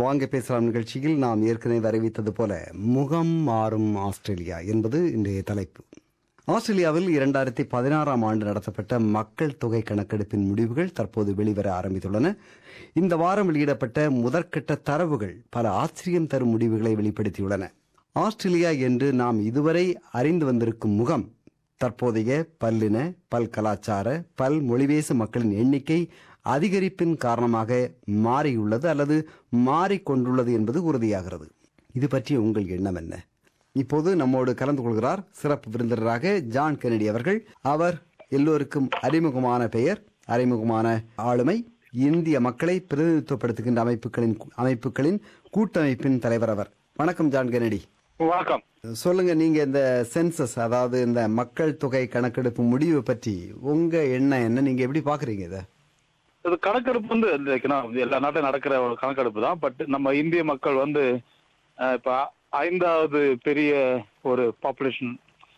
வாங்க பேசலாம் நிகழ்ச்சியில் நாம் ஏற்கனவே அறிவித்தது போல முகம் மாறும் ஆஸ்திரேலியா என்பது இன்றைய தலைப்பு ஆஸ்திரேலியாவில் இரண்டாயிரத்தி பதினாறாம் ஆண்டு நடத்தப்பட்ட மக்கள் தொகை கணக்கெடுப்பின் முடிவுகள் தற்போது வெளிவர ஆரம்பித்துள்ளன இந்த வாரம் வெளியிடப்பட்ட முதற்கட்ட தரவுகள் பல ஆச்சரியம் தரும் முடிவுகளை வெளிப்படுத்தியுள்ளன ஆஸ்திரேலியா என்று நாம் இதுவரை அறிந்து வந்திருக்கும் முகம் தற்போதைய பல்லின பல் கலாச்சார பல் மொழிபேசு மக்களின் எண்ணிக்கை அதிகரிப்பின் காரணமாக மாறியுள்ளது அல்லது மாறிக்கொண்டுள்ளது என்பது உறுதியாகிறது இது பற்றி உங்கள் எண்ணம் என்ன இப்போது நம்மோடு கலந்து கொள்கிறார் சிறப்பு விருந்தினராக ஜான் கெனடி அவர்கள் அவர் எல்லோருக்கும் அறிமுகமான பெயர் அறிமுகமான ஆளுமை இந்திய மக்களை பிரதிநிதித்துவப்படுத்துகின்ற அமைப்புகளின் அமைப்புகளின் கூட்டமைப்பின் தலைவர் அவர் வணக்கம் ஜான் கெனடி வணக்கம் சொல்லுங்க நீங்க இந்த சென்சஸ் அதாவது இந்த மக்கள் தொகை கணக்கெடுப்பு முடிவு பற்றி உங்க எண்ணம் என்ன நீங்க எப்படி பாக்குறீங்க இத இது கணக்கெடுப்பு வந்து இந்த நான் எல்லா நாட்டிலும் நடக்கிற ஒரு கணக்கெடுப்பு தான் பட் நம்ம இந்திய மக்கள் வந்து அஹ், இப்ப ஐந்தாவது பெரிய ஒரு பாப்புலேஷன்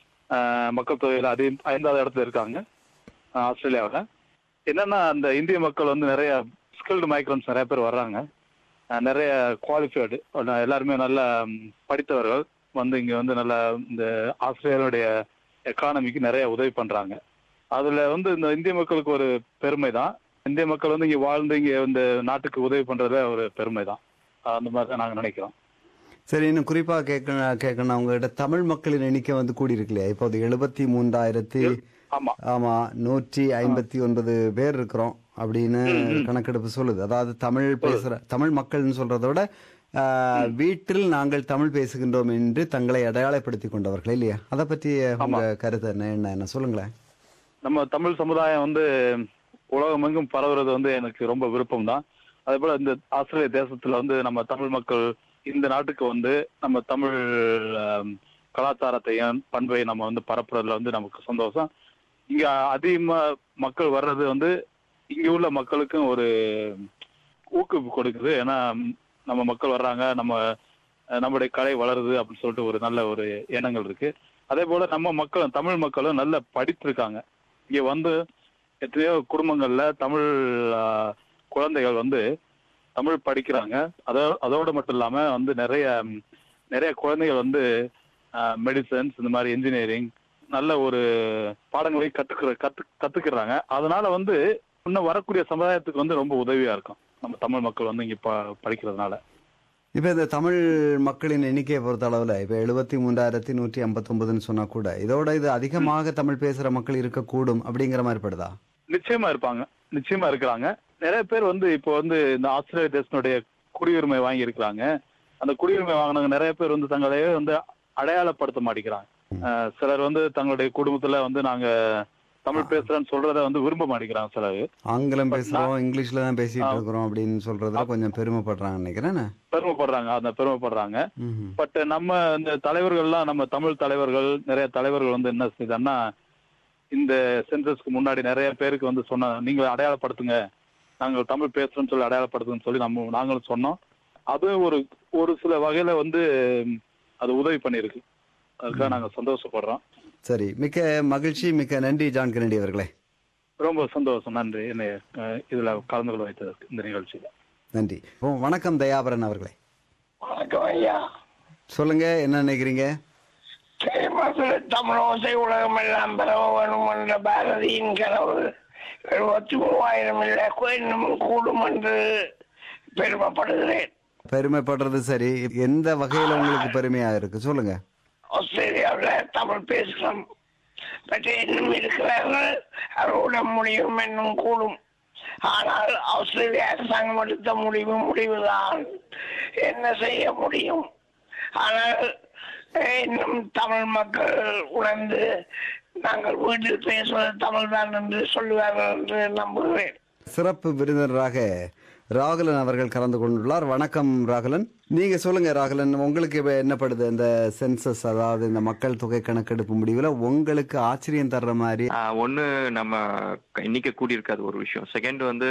மக்கள் தொகையில அதே ஐந்தாவது இடத்துல இருக்காங்க அஹ், ஆஸ்திரேலியாவுல என்னன்னா அந்த இந்திய மக்கள் வந்து நிறைய ஸ்கில்டு மைக்ரன்ஸ் நிறைய பேர் வர்றாங்க அஹ், நிறைய குவாலிஃபைடு எல்லாருமே நல்ல ம், படித்தவர்கள் வந்து இங்க வந்து நல்ல இந்த ஆஸ்திரேலியாவுடைய எக்கானமிக்கு நிறைய உதவி பண்றாங்க அதுல வந்து இந்த இந்திய மக்களுக்கு ஒரு பெருமை தான் இந்திய மக்கள் வந்து இங்க வாழ்ந்து இங்க இந்த நாட்டுக்கு உதவி பண்றதுல ஒரு பெருமை தான் அந்த மாதிரி தான் நாங்க நினைக்கிறோம் சரி இன்னும் குறிப்பா கேட்கணும் கேட்கணும் உங்ககிட்ட தமிழ் மக்களின் எண்ணிக்கை வந்து கூடி இருக்கு இல்லையா இப்போது எழுபத்தி மூன்றாயிரத்தி ஆமா ஆமா நூற்றி ஐம்பத்தி ஒன்பது பேர் இருக்கிறோம் அப்படின்னு கணக்கெடுப்பு சொல்லுது அதாவது தமிழ் பேசுற தமிழ் மக்கள்னு சொல்றதை விட ஆஹ், வீட்டில் நாங்கள் தமிழ் பேசுகின்றோம் என்று தங்களை அடையாளப்படுத்திக் கொண்டவர்கள் இல்லையா அதை பற்றி உங்க கருத்து என்ன என்ன என்ன சொல்லுங்களேன் நம்ம தமிழ் சமுதாயம் வந்து உலகமெங்கும் பரவுறது வந்து எனக்கு ரொம்ப விருப்பம் தான் அதே போல இந்த ஆஸ்திரேலிய தேசத்துல வந்து நம்ம தமிழ் மக்கள் இந்த நாட்டுக்கு வந்து நம்ம தமிழ் ஆம், கலாச்சாரத்தையும் பண்பையும் நம்ம வந்து பரப்புறதுல வந்து நமக்கு சந்தோஷம் இங்க அதிகமா மக்கள் வர்றது வந்து இங்க உள்ள மக்களுக்கும் ஒரு ஊக்குவிப்பு கொடுக்குது ஏன்னா நம்ம மக்கள் வர்றாங்க நம்ம அஹ், நம்முடைய கலை வளருது அப்படின்னு சொல்லிட்டு ஒரு நல்ல ஒரு எண்ணங்கள் இருக்கு அதே போல நம்ம மக்களும் தமிழ் மக்களும் நல்ல படித்திருக்காங்க இங்க வந்து எத்தனையோ குடும்பங்கள்ல தமிழ் ஆஹ், குழந்தைகள் வந்து தமிழ் படிக்கிறாங்க அதோ அதோட மட்டும் இல்லாம வந்து நிறைய ம், நிறைய குழந்தைகள் வந்து மெடிசன்ஸ் இந்த மாதிரி இன்ஜினியரிங் நல்ல ஒரு பாடங்களை கத்துக்கிற கத்து கத்துக்கிறாங்க அதனால வந்து இன்னும் வரக்கூடிய சமுதாயத்துக்கு வந்து ரொம்ப உதவியா இருக்கும் நம்ம தமிழ் மக்கள் வந்து இங்க ப- படிக்கிறதுனால இப்ப இந்த தமிழ் மக்களின் எண்ணிக்கையை பொறுத்த அளவுல இப்ப எழுபத்தி மூன்றாயிரத்தி நூற்றி ஐம்பத்தி ஒன்பதுன்னு சொன்னா கூட இதோட இது அதிகமாக தமிழ் பேசுற மக்கள் இருக்கக்கூடும் அப்படிங்கிற மாதிரி படுதா நிச்சயமா இருப்பாங்க நிச்சயமா இருக்கிறாங்க நிறைய பேர் வந்து இப்போ வந்து இந்த ஆஸ்திரேலிய தேசனுடைய குடியுரிமை வாங்கி இருக்கிறாங்க அந்த குடியுரிமை வாங்கினவங்க நிறைய பேர் வந்து தங்களையே வந்து அடையாளப்படுத்த மாட்டேங்கிறாங்க அஹ் சிலர் வந்து தங்களுடைய குடும்பத்துல வந்து நாங்க தமிழ் பேசுறேன்னு சொல்றத வந்து விரும்ப மாட்டேங்கிறாங்க சிலர் ஆங்கிலம் பேசுறோம் இங்கிலீஷ்ல தான் பேசிட்டு இருக்கிறோம் அப்படின்னு சொல்றதுல கொஞ்சம் பெருமைப்படுறாங்க நினைக்கிறேன் பெருமைப்படுறாங்க அந்த பெருமைப்படுறாங்க ம்ஹும். பட் நம்ம இந்த தலைவர்கள்லாம் நம்ம தமிழ் தலைவர்கள் நிறைய தலைவர்கள் வந்து என்ன செய்தாங்கன்னா இந்த சென்சஸ்க்கு முன்னாடி நிறைய பேருக்கு வந்து சொன்ன நீங்க அடையாளப்படுத்துங்க நாங்கள் தமிழ் பேசுறோம்னு சொல்லி அடையாளப்படுத்துங்கன்னு சொல்லி நம்ம நாங்களும் சொன்னோம் அது ஒரு ஒரு சில வகையில வந்து ம், அது உதவி பண்ணியிருக்கு அதுக்காக நாங்க சந்தோஷப்படுறோம் சரி மிக்க மகிழ்ச்சி மிக்க நன்றி ஜான் கெனடி அவர்களே ரொம்ப சந்தோஷம் நன்றி என்னை அஹ், இதுல கலந்து கொள்ள வைத்ததற்கு இந்த நிகழ்ச்சியில நன்றி ஓ, வணக்கம் தயாபரன் அவர்களே வணக்கம் ஐயா சொல்லுங்க என்ன நினைக்கிறீங்க தேர்மத்தில் தமிழோசை உலகம் எல்லாம் பெறவ வேணும் என்ற பாரதியின் கனவு எழுபத்தி மூவாயிரம் இல்லை இன்னும் கூடும் என்று பெருமைப்படுகிறேன் பெருமைப்படுறது சரி எந்த வகையில உங்களுக்கு பெருமையா இருக்கு சொல்லுங்க ஆஸ்திரேலியாவில் தமிழ் பேசுகிறோம் பற்றி இன்னும் இருக்கிறார்கள் அவரோட முடியும் இன்னும் கூடும் ஆனால் ஆஸ்திரேலிய அரசாங்கம் எடுத்த முடிவு முடிவுதான் என்ன செய்ய முடியும் ஆனால் அஹ், இன்னும் தமிழ் மக்கள் உணர்ந்து நாங்கள் வீட்டில் பேசுவது தமிழ் தான் என்று சொல்லுவார்கள் என்று நம்புகிறேன் சிறப்பு விருந்தினராக ராகுலன் அவர்கள் கலந்து கொண்டுள்ளார் வணக்கம் ராகுலன் நீங்க சொல்லுங்க ராகுலன் உங்களுக்கு இப்ப என்னப்படுது இந்த சென்சஸ் அதாவது இந்த மக்கள் தொகை கணக்கெடுப்பு முடிவுல உங்களுக்கு ஆச்சரியம் தர்ற மாதிரி ஆஹ் ஒண்ணு நம்ம இன்னைக்கு கூடி இருக்காது ஒரு விஷயம் செகண்ட் வந்து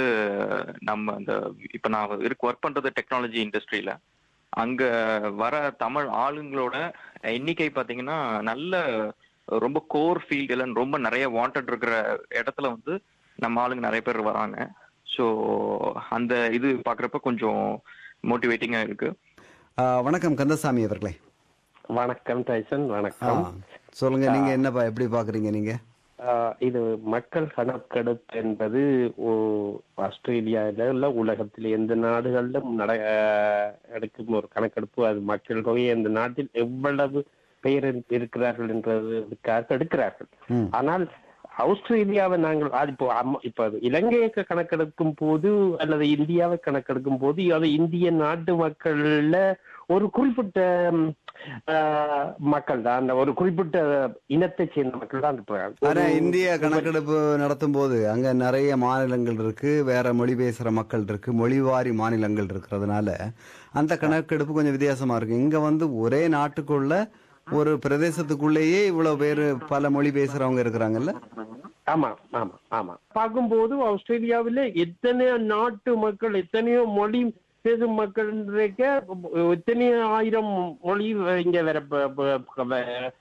நம்ம அந்த இப்ப நான் இருக்கு ஒர்க் பண்றது டெக்னாலஜி இண்டஸ்ட்ரியில அங்க வர தமிழ் ஆளுங்களோட எண்ணிக்கை பாத்தீங்கன்னா நல்ல ரொம்ப கோர் ஃபீல்டு ரொம்ப நிறைய வாண்டட் இருக்கிற இடத்துல வந்து நம்ம ஆளுங்க நிறைய பேர் வராங்க ஸோ அந்த இது பாக்குறப்ப கொஞ்சம் மோட்டிவேட்டிங்கா இருக்கு ஆ, வணக்கம் கந்தசாமி அவர்களே வணக்கம் டைசன் ஆ, வணக்கம் சொல்லுங்க நீங்க என்னப்பா எப்படி பாக்குறீங்க நீங்க ஆஹ் இது மக்கள் கணக்கெடுப்பு என்பது ஓ- ஆஸ்திரேலியால இல்ல உலகத்தில் எந்த நாடுகளிலும் நட ஆஹ் எடுக்கும் ஒரு கணக்கெடுப்பு அது மக்கள் தொகை அந்த நாட்டில் எவ்வளவு பேர் இருக்கிறார்கள் என்றதுக்காக எடுக்கிறார்கள் ம். ஆனால் ஆஸ்திரேலியாவை நாங்கள் அது இப்போ அம்ம- இப்ப அது இலங்கையை கணக்கெடுக்கும் போது அல்லது இந்தியாவை கணக்கெடுக்கும் போது அது இந்திய நாட்டு மக்கள்ல ஒரு குறிப்பிட்ட ம், ஆஹ், மக்கள் தான் அந்த ஒரு குறிப்பிட்ட இனத்தை சேர்ந்த மக்கள் தான் இருக்கிறார்கள் ஆனா ஒரு- இந்திய கணக்கெடுப்பு நடத்தும் போது அங்க நிறைய மாநிலங்கள் இருக்கு வேற மொழி பேசுற மக்கள் இருக்கு மொழிவாரி மாநிலங்கள் இருக்கிறதுனால அந்த கணக்கெடுப்பு கொஞ்சம் வித்தியாசமா இருக்கு இங்க வந்து ஒரே நாட்டுக்குள்ள ஒரு பிரதேசத்துக்குள்ளேயே இவ்வளவு பேர் பல மொழி பேசுறவங்க இருக்கிறாங்கல்ல ஆமா ஆமா ஆமா பார்க்கும்போது ஆஸ்திரேலியாவில எத்தனையோ நாட்டு மக்கள் எத்தனையோ மொழி பேசும் மக்கள் இருக்க எத்தனையோ ஆயிரம் மொழி இங்க வேற ப- ப- ப-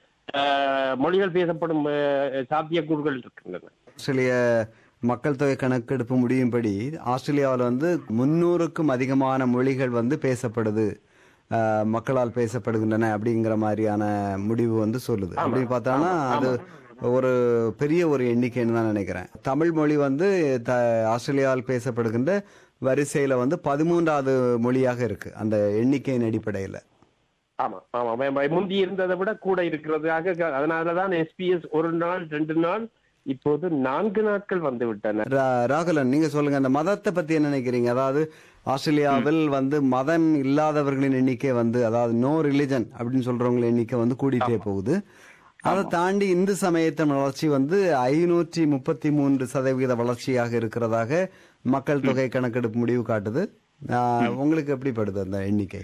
ஆஹ், மொழிகள் பேசப்படும் ஆஹ், சாத்தியக்கூறுகள் இருக்கின்றன ஆஸ்திரேலிய மக்கள் தொகை கணக்கெடுப்பு முடியும்படி ஆஸ்திரேலியாவில் வந்து முன்னூறுக்கும் அதிகமான மொழிகள் வந்து பேசப்படுது அஹ், மக்களால் பேசப்படுகின்றன அப்படிங்கிற மாதிரியான முடிவு வந்து சொல்லுது அப்படி பார்த்தானா அது ஒரு பெரிய ஒரு எண்ணிக்கைன்னு தான் நினைக்கிறேன் தமிழ் மொழி வந்து த ஆஸ்திரேலியாவில் பேசப்படுகின்ற வரிசையில வந்து பதிமூன்றாவது மொழியாக இருக்கு அந்த எண்ணிக்கையின் அடிப்படையில் ஆமா ஆமா மே- மே- முந்தி இருந்ததை விட கூட இருக்கிறதுக்காக க- அதனாலதான் எஸ்பிஎஸ் ஒரு நாள் ரெண்டு நாள் இப்போது நான்கு நாட்கள் வந்து விட்டன ரா- ராகுலன் நீங்க சொல்லுங்க அந்த மதத்தை பத்தி என்ன நினைக்கிறீங்க அதாவது ஆஸ்திரேலியாவில் வந்து மதம் இல்லாதவர்களின் எண்ணிக்கை வந்து அதாவது நோ ரிலிஜன் அப்படின்னு சொல்றவங்க எண்ணிக்கை வந்து கூடிட்டே போகுது அதை தாண்டி இந்து சமயத்தின் வளர்ச்சி வந்து ஐநூற்றி முப்பத்தி மூன்று சதவீத வளர்ச்சியாக இருக்கிறதாக மக்கள் தொகை கணக்கெடுப்பு முடிவு காட்டுது ஆஹ், உங்களுக்கு எப்படிப்படுது அந்த எண்ணிக்கை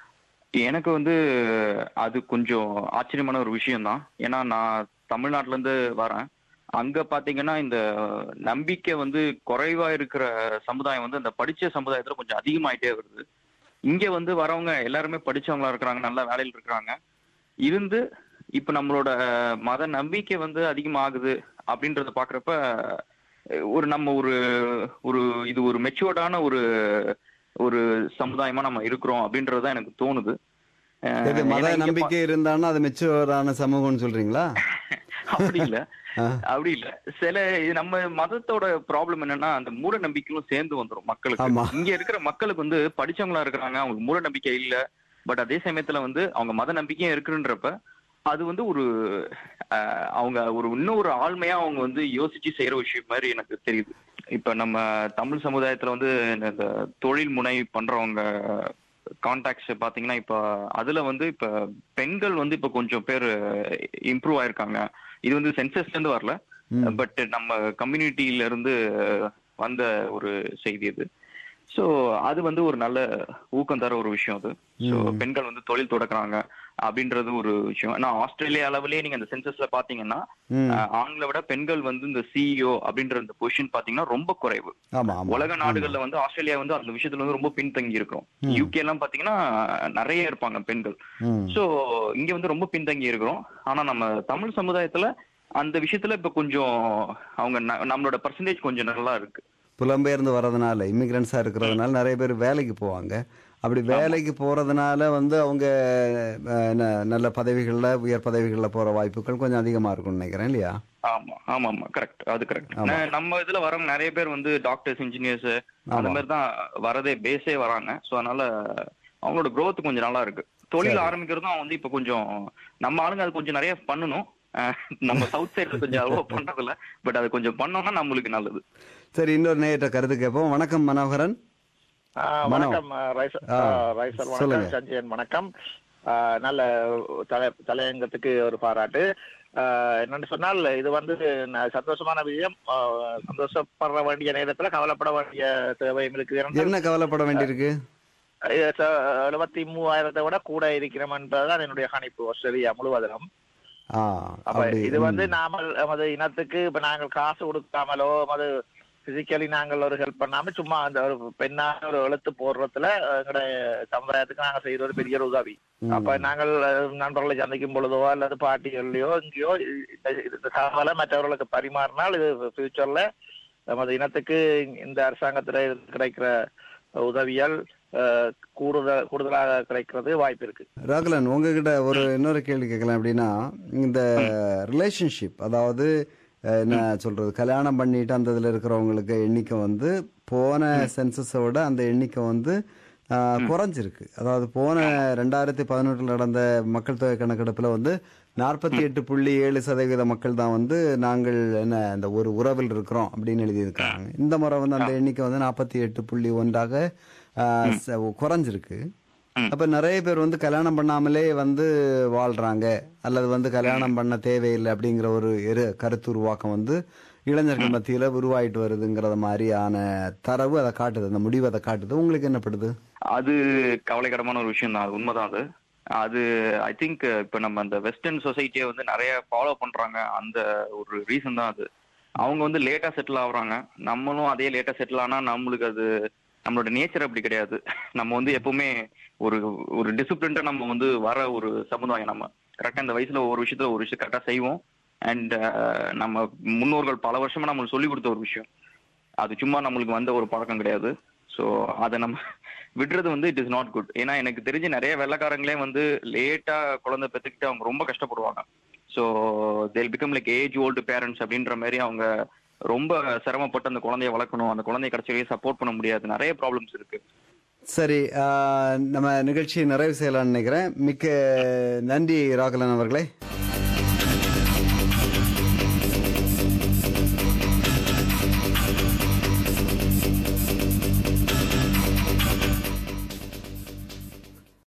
எனக்கு வந்து அது கொஞ்சம் ஆச்சரியமான ஒரு விஷயம் தான் ஏன்னா நான் தமிழ்நாட்டுல இருந்து வரேன் அங்க பாத்தீங்கன்னா இந்த நம்பிக்கை வந்து குறைவா இருக்கிற சமுதாயம் வந்து அந்த படிச்ச சமுதாயத்துல கொஞ்சம் அதிகமாயிட்டே வருது இங்க வந்து வரவங்க எல்லாருமே படிச்சவங்களா இருக்கிறாங்க நல்ல வேலையில் இருக்கிறாங்க இருந்து இப்ப நம்மளோட மத நம்பிக்கை வந்து அதிகமாகுது அப்படின்றத பாக்குறப்ப அஹ், ஒரு நம்ம ஒரு ஒரு இது ஒரு மெச்சூர்டான ஒரு ஒரு சமுதாயமா நம்ம இருக்கிறோம் அப்படின்றதுதான் எனக்கு தோணுது அஹ், இது மத ஏன்னா இங்க பா- நம்பிக்கை இருந்தான்னா அது மெச்சூரான சமூகம்னு சொல்றீங்களா அப்படி இல்ல ஆ. அப்படி இல்ல சில இது நம்ம மதத்தோட ப்ராப்ளம் என்னன்னா அந்த மூட நம்பிக்கையும் சேர்ந்து வந்துரும் மக்களுக்கு ஆமா. இங்க இருக்கிற மக்களுக்கு வந்து படிச்சவங்களா இருக்கிறாங்க அவங்களுக்கு மூட நம்பிக்கை இல்ல பட் அதே சமயத்துல வந்து அவங்க மத நம்பிக்கையும் இருக்குன்றப்ப அது வந்து ஒரு அஹ், அவங்க ஒரு இன்னும் ஒரு ஆழ்மையா அவங்க வந்து யோசிச்சு செய்யற விஷயம் மாதிரி எனக்கு தெரியுது இப்ப நம்ம தமிழ் சமுதாயத்துல வந்து இந்த இந்த தொழில் முனை பண்றவங்க கான்டாக்ட்ஸ் பாத்தீங்கன்னா இப்ப அதுல வந்து இப்ப பெண்கள் வந்து இப்ப கொஞ்சம் பேர் இம்ப்ரூவ் ஆயிருக்காங்க இது வந்து சென்சஸ்ல இருந்து வரல ம். பட் நம்ம கம்யூனிட்டியில இருந்து வந்த ஒரு செய்தி அது சோ அது வந்து ஒரு நல்ல ஊக்கம் தர ஒரு விஷயம் அது சோ ம். பெண்கள் வந்து தொழில் தொடக்குறாங்க அப்படின்றது ஒரு விஷயம் ஆனா ஆஸ்திரேலியா அளவுலயே நீங்க அந்த சென்சஸ்ல பாத்தீங்கன்னா ம். அஹ், ஆண்களை விட பெண்கள் வந்து இந்த சிஇஓ அப்படின்ற இந்த பொசிஷன் பாத்தீங்கன்னா ரொம்ப குறைவு ஆமா ஆமா உலக நாடுகள்ல வந்து ஆஸ்திரேலியா வந்து அந்த விஷயத்துல வந்து ரொம்ப பின்தங்கி இருக்கிறோம் ம். யூகே எல்லாம் பாத்தீங்கன்னா நிறைய இருப்பாங்க பெண்கள் ம். சோ இங்க வந்து ரொம்ப பின்தங்கி இருக்கிறோம் ஆனா நம்ம தமிழ் சமுதாயத்துல அந்த விஷயத்துல இப்ப கொஞ்சம் அவங்க ந- நம்மளோட பர்சன்டேஜ் கொஞ்சம் நல்லா இருக்கு புலம்பெயர்ந்து வர்றதுனால இமிகிரன்ஸா இருக்கிறதுனால நிறைய பேர் வேலைக்கு போவாங்க அப்படி வேலைக்கு போறதுனால வந்து அவங்க அஹ், ந- நல்ல பதவிகள்ல உயர் பதவிகள்ல போற வாய்ப்புகள் கொஞ்சம் அதிகமா இருக்கும்னு நினைக்கிறேன் இல்லையா ஆமா ஆமா ஆமா கரெக்ட் அது கரெக்ட் ஆமா. நம்ம இதுல வரவங்க நிறைய பேர் வந்து டாக்டர்ஸ் இன்ஜினியர்ஸ் அந்த ஆமா. மாதிரி தான் வரதே பேஸே வராங்க சோ அதனால அவங்களோட growth கொஞ்சம் நல்லா இருக்கு தொழில் சரி. ஆரம்பிக்கிறதும் வந்து இப்ப கொஞ்சம் நம்ம ஆளுங்க அது கொஞ்சம் நிறைய பண்ணணும் அஹ் நம்ம சவுத் சைடுல கொஞ்சம் அவ்வளோ பண்றதில்ல பட் அது கொஞ்சம் பண்ணோம்னா நம்மளுக்கு நல்லது சரி இன்னொரு நேற்ற கருத்து கேட்போம் வணக்கம் மனோகரன் ஆ, மனோ. வணக்கம் ஆ, ரைசர் ஆ, ஆ, ரைசர் சொல்லுங்க. வணக்கம் சஞ்சயன் வணக்கம் ஆ, நல்ல தலை தலையங்கத்துக்கு ஒரு பாராட்டு ஆ, என்னன்னு சொன்னால் இது வந்து ந- சந்தோஷமான விஷயம் ஆ, சந்தோஷப்பட வேண்டிய நேரத்துல கவலைப்பட வேண்டிய தேவையும் இருக்குது ஏனென்றால், என்ன கவலைப்பட வேண்டியிருக்கு இது ச- எழுபத்தி மூவாயிரத்தை விட கூட இருக்கிறோம் என்பதுதான் என்னுடைய கணிப்பு ஆஸ்திரேலியா முழுவதிலும் ஆ அப்ப அப்படி இது வந்து ம். நாமல் நமது இனத்துக்கு இப்ப நாங்கள் காசு கொடுக்காமலோ நமது பிசிக்கலி நாங்கள் ஒரு ஹெல்ப் பண்ணாம சும்மா அந்த ஒரு பெண்ணாக ஒரு எழுத்து போடுறதுல எங்களுடைய சமுதாயத்துக்கு நாங்க செய்யற ஒரு பெரிய ஒரு உதவி ம். அப்ப நாங்கள் அஹ், நண்பர்களை சந்திக்கும் பொழுதோ அல்லது பாட்டிகள்லயோ இங்கேயோ இந்த இந்த தகவலை மற்றவர்களுக்கு பரிமாறினால் இது ஃபியூச்சர்ல நமது இனத்துக்கு இந்த அரசாங்கத்துல இருந்து கிடைக்கிற உதவியால் அஹ், கூடுதல் கூடுதலாக கிடைக்கிறது வாய்ப்பு இருக்கு ராகுலன் உங்ககிட்ட ஒரு இன்னொரு கேள்வி கேட்கலாம் அப்படின்னா இந்த ரிலேஷன்ஷிப் அதாவது அஹ், என்ன சொல்றது கல்யாணம் பண்ணிட்டு அந்த இதுல இருக்கிறவங்களுக்கு எண்ணிக்கை வந்து போன சென்சஸை விட அந்த எண்ணிக்கை வந்து அஹ், குறைஞ்சிருக்கு அதாவது போன ரெண்டாயிரத்தி பதினெட்டில் நடந்த மக்கள் தொகை கணக்கெடுப்புல வந்து நாற்பத்தி எட்டு புள்ளி ஏழு சதவீத மக்கள் தான் வந்து நாங்கள் என்ன இந்த ஒரு உறவில் இருக்கிறோம் அப்படின்னு எழுதியிருக்காங்க இந்த முறை வந்து அந்த எண்ணிக்கை வந்து நாற்பத்தி எட்டு புள்ளி ஒன்றாக அஹ், ச- குறைஞ்சிருக்கு அப்ப நிறைய பேர் வந்து கல்யாணம் பண்ணாமலே வந்து வாழ்றாங்க அல்லது வந்து கல்யாணம் பண்ண தேவையில்லை அப்படிங்கிற ஒரு எரு கருத்து உருவாக்கம் வந்து இளைஞர்கள் மத்தியில உருவாயிட்டு வருதுங்கிறத மாதிரியான தரவு அதை காட்டுது அந்த முடிவு அதை காட்டுது உங்களுக்கு என்ன படுது அது கவலைக்கிடமான ஒரு விஷயம் தான் அது உண்மைதான் அது அது ஐ திங்க் இப்ப நம்ம அந்த வெஸ்டர்ன் சொசைட்டியை வந்து நிறைய ஃபாலோ பண்றாங்க அந்த ஒரு ரீசன் தான் அது அவங்க வந்து லேட்டா செட்டில் ஆகுறாங்க நம்மளும் அதே லேட்டா செட்டில் ஆனா நம்மளுக்கு அது நம்மளோட நேச்சர் அப்படி கிடையாது நம்ம வந்து எப்பவுமே ஒரு ஒரு டிசிப்ளின்டா நம்ம வந்து வர ஒரு சமுதாயம் நம்ம கரெக்டா இந்த வயசுல ஒரு விஷயத்துல ஒரு விஷயம் கரெக்டா செய்வோம் அண்ட் நம்ம முன்னோர்கள் பல வருஷமா நம்மளுக்கு சொல்லி கொடுத்த ஒரு விஷயம் அது சும்மா நம்மளுக்கு வந்த ஒரு பழக்கம் கிடையாது ஸோ அதை நம்ம விடுறது வந்து இட் இஸ் நாட் குட் ஏன்னா எனக்கு தெரிஞ்ச நிறைய வெள்ளக்காரங்களே வந்து லேட்டா குழந்தை பெற்றுக்கிட்டு அவங்க ரொம்ப கஷ்டப்படுவாங்க so they'll become like age old parents அப்படின்ற மாதிரி அவங்க ரொம்ப சிரமப்பட்டு அந்த குழந்தைய வளர்க்கணும் அந்த குழந்தைய கடைசி வரையும் சப்போர்ட் பண்ண முடியாது நிறைய ப்ராப்ளம்ஸ் இருக்கு சரி ஆஹ், நம்ம நிகழ்ச்சியை நிறைவு செய்யலாம்னு நினைக்கிறேன் மிக்க நன்றி ராகலன் அவர்களே